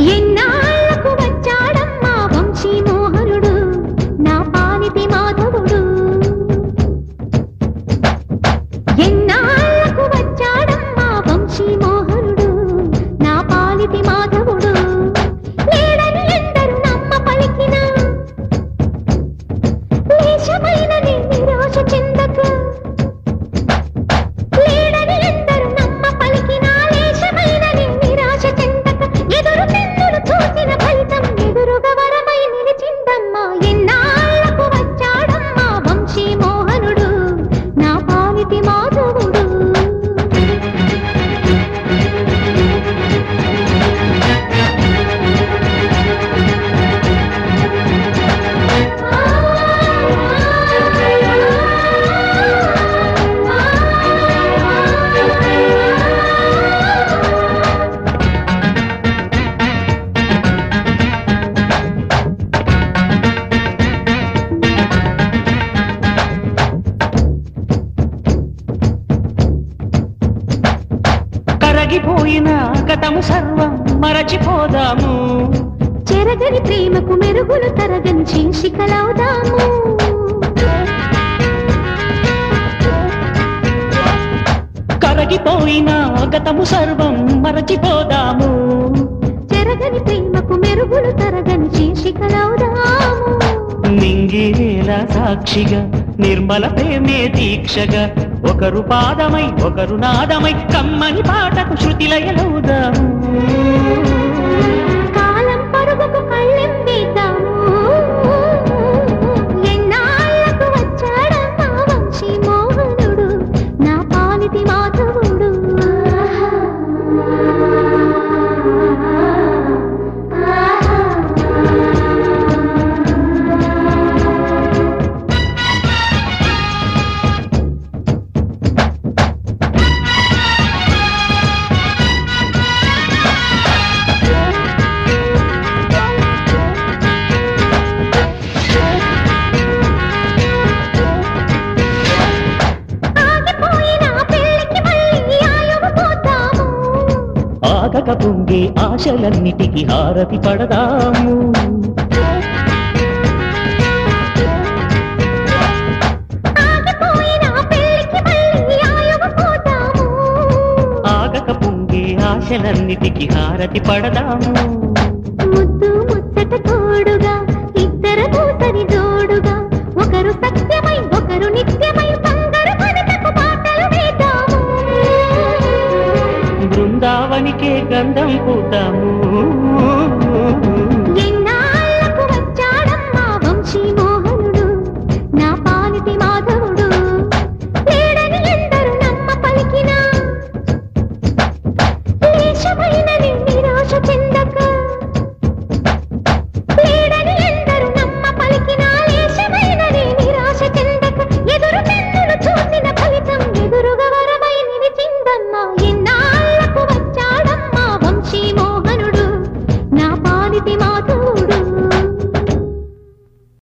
ఎన్నాళ్లకు వచ్చాడమ్మా వంశీ మోహనుడు నా పాలిటి మాధవుడు ఎన్నాళ్లకు వచ్చాడమ్మా వంశీ మోహనుడు నా పాలిటి మాధవుడు లేడని ఎందరు నమ్మ పలికినా లేశమైన నీ నిరాశ చెందక లేడని ఎందరు నమ్మ పలికినా లేశమైన నీ నిరాశ చెందక ఎదురు తెన్నులు చూసిన ఫలితం ఎదురుగా వరమై నిలిచిందమ్మా ఎన్నాళ్లకు వచ్చాడమ్మా వంశీ మోహనుడు నా పాలిటి మాధవుడు కరగిపోయిన గతము సర్వం మరచిపోదాము చెరగని ప్రేమకు మెరుగులు తరగని శీర్షికలవుదాము కరగిపోయిన గతము సర్వం మరచిపోదాము చెరగని ప్రేమకు మెరుగులు తరగని శీర్షికలవుదాము నింగిరేల సాక్షిగా నిర్మల ప్రేమే దీక్షగా ఒకరు పాదమై ఒకరు నాదమై కమ్మని పాటకు శృతిలయలవుదాము కాలం పరుగుకు కళ్ళెం వేద్దాము ఎన్నాళ్లకు వచ్చాడమ్మా వంశీ మోహనుడు నా పాలిటి మాధవుడు ఆగిపోయిన పెళ్ళికి మళ్ళీ ఆయువు పోతాము ఆగక పొంగే ఆశలన్నిటికీ హారతి పడదాము ఆగిపోయిన పెళ్ళికి మళ్ళీ ఆయువు పోతాము ఆగక పొంగే ఆశలన్నిటికీ హారతి పడదాము ముద్దు ముచ్చట తోడుగా ఇద్దరము సరి జోడుగా ఒకరు సత్యమై ఒకరు నిత్యమై సంగరు మనకు పాటలు వేద్దాము బృందావనికే గంధం పూతాము